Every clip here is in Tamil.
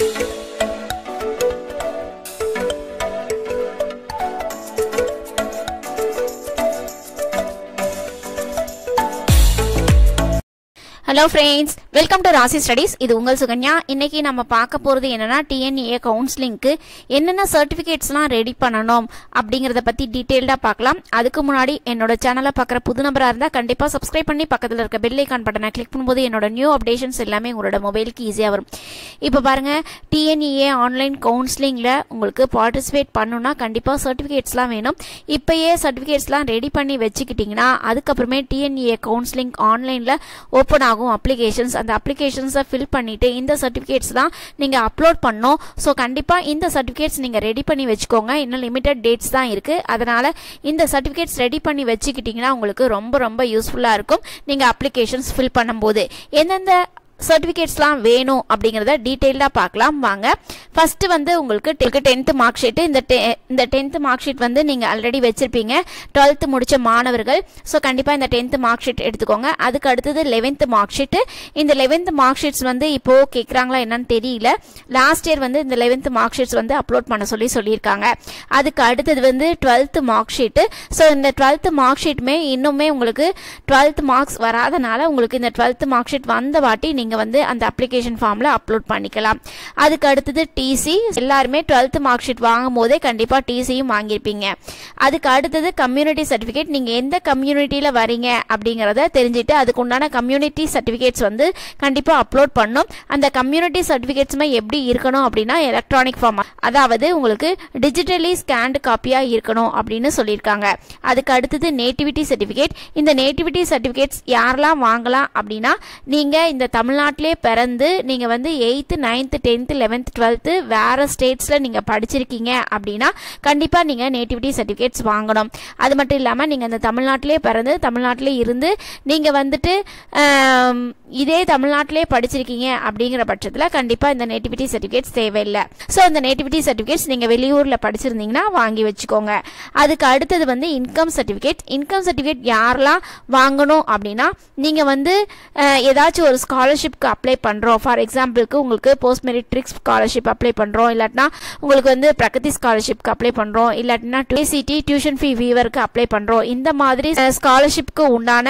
hello friends welcome to Rasi studies இது உங்கள் சுகன்யா இன்னைக்கு நம்ம பார்க்க போகிறது என்னன்னா டிஎன்ஏ கவுன்சிலிங்க்கு என்னென்ன சர்டிஃபிகேட்ஸ்லாம் ரெடி பண்ணணும் அப்படிங்கிறத பற்றி டீட்டெயில்டாக பார்க்கலாம் அதுக்கு முன்னாடி என்னோட சேனலை பார்க்குற புது நபராக இருந்தால் கண்டிப்பாக சப்ஸ்கிரைப் பண்ணி பக்கத்தில் இருக்க பெல் ஐக்கான் பட்டனை கிளிக் பண்ணும்போது என்னோட நியூ அப்டேஷன்ஸ் எல்லாமே உங்களோட மொபைலுக்கு ஈஸியாக வரும் இப்போ பாருங்கள் டிஎன்ஏ ஆன்லைன் கவுன்சிலிங்கில் உங்களுக்கு பார்ட்டிசிபேட் பண்ணணும்னா கண்டிப்பாக சர்டிஃபிகேட்ஸ்லாம் வேணும் இப்போயே சர்டிஃபிகேட்ஸ்லாம் ரெடி பண்ணி வச்சுக்கிட்டிங்கன்னா அதுக்கப்புறமே டிஎன்ஏ கவுன்சிலிங் ஆன்லைனில் ஓப்பன் ஆகும் அப்ளிகேஷன்ஸ் அந்த அப்ளிகேஷன்ஸை ஃபில் பண்ணிட்டு இந்த சர்டிஃபிகேட்ஸ் தான் நீங்கள் அப்லோட் பண்ணணும் ஸோ கண்டிப்பாக இந்த சர்டிஃபிகேட்ஸ் நீங்கள் ரெடி பண்ணி வச்சுக்கோங்க இன்னும் லிமிட்டட் டேட்ஸ் தான் இருக்குது அதனால் இந்த சர்டிஃபிகேட்ஸ் ரெடி பண்ணி வச்சுக்கிட்டிங்கன்னா உங்களுக்கு ரொம்ப ரொம்ப யூஸ்ஃபுல்லாக இருக்கும் நீங்கள் அப்ளிகேஷன்ஸ் ஃபில் பண்ணும்போது எந்தெந்த சர்டிஃபிகேட்ஸ்லாம் வேணும் அப்படிங்கிறத டீட்டெயில்டாக பார்க்கலாம் வாங்க ஃபர்ஸ்ட் வந்து உங்களுக்கு டென்த்து மார்க் ஷீட்டு இந்த டெ இந்த டென்த்து மார்க் ஷீட் வந்து நீங்கள் ஆல்ரெடி வச்சிருப்பீங்க டுவெல்த்து முடிச்ச மாணவர்கள் ஸோ கண்டிப்பாக இந்த டென்த்து மார்க் ஷீட் எடுத்துக்கோங்க அதுக்கு அடுத்தது லெவன்த்து மார்க் ஷீட்டு இந்த லெவன்த்து மார்க் ஷீட்ஸ் வந்து இப்போ கேட்குறாங்களா என்னன்னு தெரியல லாஸ்ட் இயர் வந்து இந்த லெவன்த்து மார்க் ஷீட்ஸ் வந்து அப்லோட் பண்ண சொல்லி சொல்லியிருக்காங்க அதுக்கு அடுத்தது வந்து டுவெல்த்து மார்க் ஷீட்டு ஸோ இந்த டுவெல்த்து மார்க் ஷீட்டுமே இன்னுமே உங்களுக்கு டுவெல்த் மார்க்ஸ் வராதனால உங்களுக்கு இந்த டுவெல்த் மார்க் ஷீட் வந்த வாட்டி நீங்கள் வந்து அந்த அப்ளிகேஷன் ஃபார்மில் அப்லோட் பண்ணிக்கலாம் அதுக்கு அடுத்தது டிசி எல்லாருமே டுவெல்த் மார்க் ஷீட் வாங்கும் போதே கண்டிப்பாக டிசியும் வாங்கியிருப்பீங்க அதுக்கு அடுத்தது கம்யூனிட்டி சர்டிஃபிகேட் நீங்கள் எந்த கம்யூனிட்டியில் வரீங்க அப்படிங்கிறத தெரிஞ்சுட்டு அதுக்கு உண்டான கம்யூனிட்டி சர்டிஃபிகேட்ஸ் வந்து கண்டிப்பாக அப்லோட் பண்ணும் அந்த கம்யூனிட்டி சர்டிஃபிகேட்ஸுமே எப்படி இருக்கணும் அப்படின்னா எலக்ட்ரானிக் ஃபார்ம் அதாவது உங்களுக்கு டிஜிட்டலி ஸ்கேன்டு காப்பியாக இருக்கணும் அப்படின்னு சொல்லியிருக்காங்க அதுக்கு அடுத்தது நேட்டிவிட்டி சர்டிஃபிகேட் இந்த நேட்டிவிட்டி சர்டிஃபிகேட்ஸ் யாரெல்லாம் வாங்கலாம் அப்படின்னா நீங்கள் இந்த தமிழ்நாட்டிலே பிறந்து நீங்கள் வந்து eighth ninth tenth eleventh twelfth வேறு ஸ்டேட்ஸில் நீங்கள் படிச்சிருக்கீங்க அப்படின்னா கண்டிப்பாக நீங்கள் நேட்டிவிட்டி சர்டிஃபிகேட்ஸ் வாங்கணும் அது மட்டும் இல்லாமல் நீங்கள் இந்த தமிழ்நாட்டிலே பிறந்து தமிழ்நாட்டிலே இருந்து நீங்கள் வந்துட்டு ஆம், இதே தமிழ்நாட்டிலே படிச்சிருக்கீங்க அப்படிங்கிற பட்சத்தில் கண்டிப்பாக இந்த நேட்டிவிட்டி சர்டிஃபிகேட்ஸ் தேவையில்லை ஸோ இந்த நேட்டிவிட்டி சர்டிஃபிகேட்ஸ் நீங்கள் வெளியூரில் படிச்சிருந்தீங்கன்னா வாங்கி வச்சுக்கோங்க அதுக்கு அடுத்தது வந்து இன்கம் சர்டிஃபிகேட் இன்கம் சர்டிஃபிகேட் யாரெல்லாம் வாங்கணும் அப்படின்னா நீங்கள் வந்து அஹ், ஏதாச்சும் ஒரு ஸ்காலர்ஷிப்க்கு அப்ளை பண்ணுறோம் ஃபார் எக்ஸாம்பிளுக்கு உங்களுக்கு போஸ்ட் மெரிட்ரிக்ஸ் ஸ்காலர்ஷிப் அப்ளை பண்ணுறோம் இல்லாட்டினா உங்களுக்கு வந்து பிரகதி ஸ்காலர்ஷிப்க்கு அப்ளை பண்ணுறோம் இல்லாட்டினா டிசிடி டியூஷன் ஃபீ வீவருக்கு அப்ளை பண்ணுறோம் இந்த மாதிரி ஸ்காலர்ஷிப்க்கு உண்டான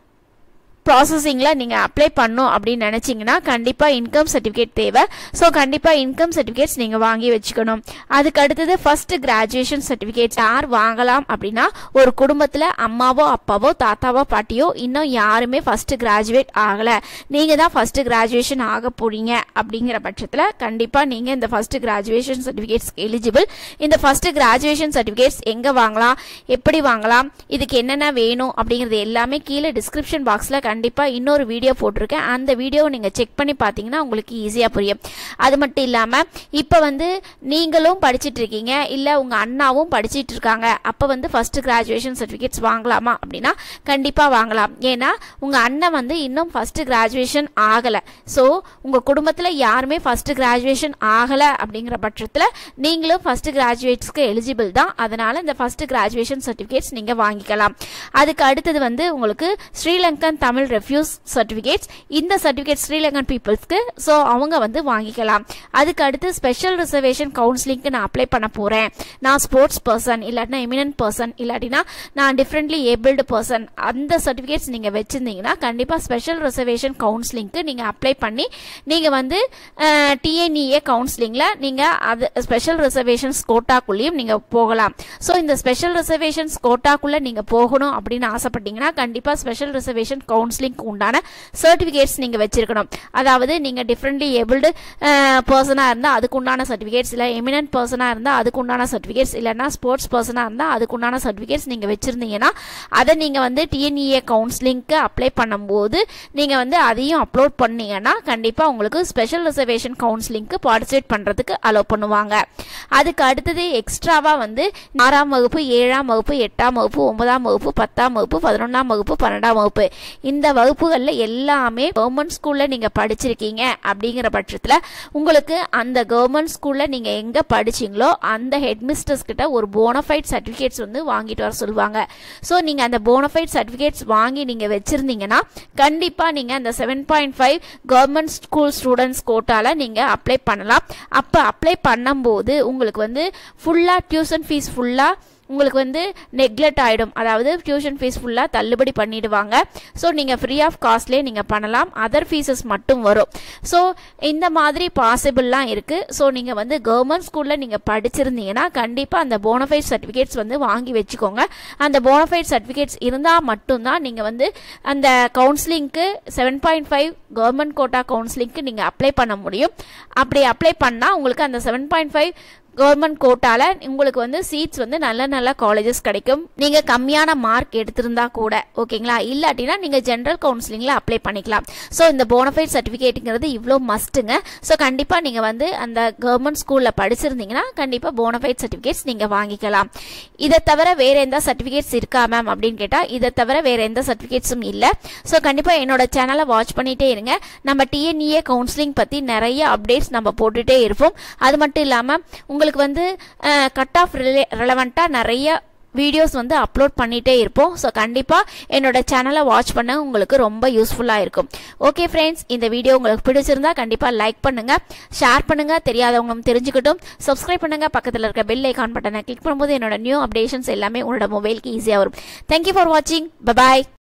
ப்ராசஸிங்கில் நீங்கள் அப்ளை பண்ணும் அப்படின்னு நினச்சிங்கன்னா கண்டிப்பாக இன்கம் சர்டிஃபிகேட் தேவை ஸோ கண்டிப்பாக இன்கம் சர்டிஃபிகேட்ஸ் நீங்கள் வாங்கி வச்சுக்கணும் அதுக்கு அடுத்தது ஃபர்ஸ்ட் கிராஜுவேஷன் சர்டிஃபிகேட் யார் வாங்கலாம் அப்படின்னா ஒரு குடும்பத்தில் அம்மாவோ அப்பாவோ தாத்தாவோ பாட்டியோ இன்னும் யாருமே ஃபர்ஸ்ட் கிராஜுவேட் ஆகலை நீங்கள் தான் ஃபர்ஸ்ட் கிராஜுவேஷன் ஆக போறீங்க அப்படிங்கிற பட்சத்தில் கண்டிப்பாக நீங்கள் இந்த ஃபர்ஸ்ட் கிராஜுவேஷன் சர்டிஃபிகேட்ஸ் எலிஜிபிள் இந்த ஃபர்ஸ்ட் கிராஜுவேஷன் சர்டிஃபிகேட்ஸ் எங்கே வாங்கலாம் எப்படி வாங்கலாம் இதுக்கு என்னென்ன வேணும் அப்படிங்கிறது எல்லாமே கீழே டிஸ்கிரிப்ஷன் பாக்ஸில் கண்டிப்பாக இன்னொரு வீடியோ போட்டிருக்கேன் அந்த வீடியோவை நீங்கள் செக் பண்ணி பார்த்தீங்கன்னா உங்களுக்கு ஈஸியாக புரியும் அது மட்டும் இல்லாமல் இப்போ வந்து நீங்களும் படிச்சிட்டு இருக்கீங்க இல்லை உங்கள் அண்ணாவும் படிச்சிட்டு இருக்காங்க அப்போ வந்து ஃபர்ஸ்ட் கிராஜுவேஷன் சர்டிஃபிகேட்ஸ் வாங்கலாமா அப்படின்னா கண்டிப்பாக வாங்கலாம் ஏன்னா உங்கள் அண்ணன் வந்து இன்னும் ஃபர்ஸ்ட் கிராஜுவேஷன் ஆகலை ஸோ உங்கள் குடும்பத்தில் யாருமே ஃபர்ஸ்ட் கிராஜுவேஷன் ஆகலை அப்படிங்கிற பட்சத்தில் நீங்களும் ஃபர்ஸ்ட் கிராஜுவேட்ஸ்க்கு எலிஜிபிள் தான் அதனால் இந்த ஃபர்ஸ்ட் கிராஜுவேஷன் சர்டிஃபிகேட்ஸ் நீங்கள் வாங்கிக்கலாம் அதுக்கு அடுத்தது வந்து உங்களுக்கு ஸ்ரீலங்கன் தமிழ் ரெஃப்யூஸ் சர்டிஃபிகேட்ஸ் இந்த சர்டிஃபிகேட் ஸ்ரீலங்கன் பீப்புள்ஸ்க்கு ஸோ அவங்க வந்து வாங்கிக்கலாம் அதுக்கு அடுத்து ஸ்பெஷல் ரிசர்வேஷன் கவுன்சிலிங்க்கு நான் அப்ளை பண்ண போகிறேன் நான் ஸ்போர்ட்ஸ் பர்சன் இல்லாட்டினா எமினன்ட் பர்சன் இல்லாட்டினா நான் டிஃப்ரெண்ட்லி ஏபிள்டு பர்சன் அந்த சர்டிஃபிகேட்ஸ் நீங்கள் வச்சுருந்தீங்கன்னா கண்டிப்பாக ஸ்பெஷல் ரிசர்வேஷன் கவுன்சிலிங்க்கு நீங்கள் அப்ளை பண்ணி நீங்கள் வந்து டிஎன்இஏ கவுன்சிலிங்கில் நீங்கள் அது ஸ்பெஷல் ரிசர்வேஷன்ஸ் கோட்டாக்குள்ளேயும் நீங்கள் போகலாம் ஸோ இந்த ஸ்பெஷல் ரிசர்வேஷன்ஸ் கோட்டாக்குள்ளே நீங்கள் போகணும் அப்படின்னு ஆசைப்பட்டீங்கன்னா கண்டிப்பாக ஸ்பெஷல் ரிசர்வேஷன் கவுன்சிலிங்க்கு உண்டான சர்டிஃபிகேட்ஸ் நீங்கள் வச்சிருக்கணும் அதாவது நீங்கள் டிஃப்ரெண்ட்லி ஏபிள்டு பர்சனாக இருந்தால் அதுக்கு உண்டான சர்டிஃபிகேட்ஸ் இல்லை எமினன்ட் பர்சனாக இருந்தால் அதுக்கு உண்டான சர்டிஃபிகேட்ஸ் இல்லைன்னா ஸ்போர்ட்ஸ் பர்சனாக இருந்தால் அதுக்கு உண்டான சர்டிஃபிகேட்ஸ் நீங்கள் வச்சுருந்தீங்கன்னா அதை நீங்கள் வந்து டிஎன்இஏ கவுன்சிலிங்க்கு அப்ளை பண்ணும்போது நீங்கள் வந்து அதையும் அப்லோட் பண்ணீங்கன்னா கண்டிப்பாக உங்களுக்கு ஸ்பெஷல் ரிசர்வேஷன் கவுன்சிலிங்க்கு பார்ட்டிசிபேட் பண்ணுறதுக்கு அலோவ் பண்ணுவாங்க அதுக்கு அடுத்தது எக்ஸ்ட்ராவாக வந்து ஆறாம் வகுப்பு ஏழாம் வகுப்பு எட்டாம் வகுப்பு ஒன்பதாம் வகுப்பு பத்தாம் வகுப்பு பதினொன்றாம் வகுப்பு பன்னெண்டாம் வகுப்பு இந்த இந்த வகுப்புகளில் எல்லாமே கவர்மெண்ட் ஸ்கூலில் நீங்கள் படிச்சிருக்கீங்க அப்படிங்கிற பட்சத்தில் உங்களுக்கு அந்த கவர்மெண்ட் ஸ்கூலில் நீங்கள் எங்கே படிச்சீங்களோ அந்த ஹெட் மிஸ்டர்ஸ் கிட்ட ஒரு போனஃபைட் சர்டிஃபிகேட்ஸ் வந்து வாங்கிட்டு வர சொல்லுவாங்க ஸோ நீங்கள் அந்த போனஃபைட் சர்டிஃபிகேட்ஸ் வாங்கி நீங்கள் வச்சுருந்தீங்கன்னா கண்டிப்பாக நீங்கள் அந்த seven point five government school students கோட்டாவில் நீங்கள் அப்ளை பண்ணலாம் அப்போ அப்ளை பண்ணும்போது உங்களுக்கு வந்து ஃபுல்லாக டியூஷன் ஃபீஸ் ஃபுல்லாக உங்களுக்கு வந்து நெக்லெக்ட் ஆகிடும் அதாவது டியூஷன் ஃபீஸ் ஃபுல்லாக தள்ளுபடி பண்ணிடுவாங்க ஸோ நீங்கள் ஃப்ரீ ஆஃப் காஸ்ட்லேயே நீங்கள் பண்ணலாம் அதர் ஃபீஸஸ் மட்டும் வரும் ஸோ இந்த மாதிரி பாசிபிள்லாம் இருக்குது ஸோ நீங்கள் வந்து கவர்மெண்ட் ஸ்கூலில் நீங்கள் படிச்சிருந்தீங்கன்னா கண்டிப்பாக அந்த போனஃபைட் சர்டிஃபிகேட்ஸ் வந்து வாங்கி வச்சுக்கோங்க அந்த போனஃபைட் சர்டிஃபிகேட்ஸ் இருந்தால் மட்டும்தான் நீங்கள் வந்து அந்த கவுன்சிலிங்க்கு seven point five government quota கவுன்சிலிங்க்கு நீங்கள் அப்ளை பண்ண முடியும் அப்படி அப்ளை பண்ணால் உங்களுக்கு அந்த செவன் பாயிண்ட் ஃபைவ் கவர்மெண்ட் கோட்டால உங்களுக்கு வந்து சீட்ஸ் வந்து நல்ல நல்ல காலேஜஸ் கிடைக்கும் நீங்க கம்மியான மார்க் எடுத்திருந்தா கூட ஓகேங்களா இல்லாட்டினா நீங்க ஜென்ரல் கவுன்சிலிங்ல அப்ளை பண்ணிக்கலாம் ஸோ இந்த போனஃபைட் சர்டிஃபிகேட்டுங்கிறது இவ்வளோ மஸ்ட்டுங்க ஸோ கண்டிப்பா நீங்க வந்து அந்த கவர்மெண்ட் ஸ்கூல்ல படிச்சிருந்தீங்கன்னா கண்டிப்பா போனஃபைட் சர்டிஃபிகேட்ஸ் நீங்க வாங்கிக்கலாம் இதை தவிர வேற எந்த சர்டிஃபிகேட்ஸ் இருக்கா மேம் அப்படின்னு கேட்டா இதை தவிர வேற எந்த சர்டிஃபிகேட்ஸும் இல்லை ஸோ கண்டிப்பா என்னோட சேனலை வாட்ச் பண்ணிட்டே இருங்க நம்ம டிஎன்இஏ கவுன்சிலிங் பத்தி நிறைய அப்டேட்ஸ் நம்ம போட்டுட்டே இருப்போம் அது மட்டும் இல்லாம உங்களுக்கு வந்து கட் ஆஃப் ரிலே ரெலவெண்ட்டாக நிறைய வீடியோஸ் வந்து அப்லோட் பண்ணிகிட்டே இருப்போம் ஸோ கண்டிப்பாக என்னோட சேனலை வாட்ச் பண்ண உங்களுக்கு ரொம்ப யூஸ்ஃபுல்லாக இருக்கும் ஓகே ஃப்ரெண்ட்ஸ் இந்த வீடியோ உங்களுக்கு பிடிச்சிருந்தா கண்டிப்பாக லைக் பண்ணுங்கள் ஷேர் பண்ணுங்கள் தெரியாதவங்களும் தெரிஞ்சுக்கிட்டும் சப்ஸ்கிரைப் பண்ணுங்கள் பக்கத்தில் இருக்க பெல் ஐக்கான் பட்டனை கிளிக் பண்ணும்போது என்னோட நியூ அப்டேஷன்ஸ் எல்லாமே உங்களோட மொபைலுக்கு ஈஸியாக வரும் தேங்க்யூ ஃபார் வாட்சிங் பபாய்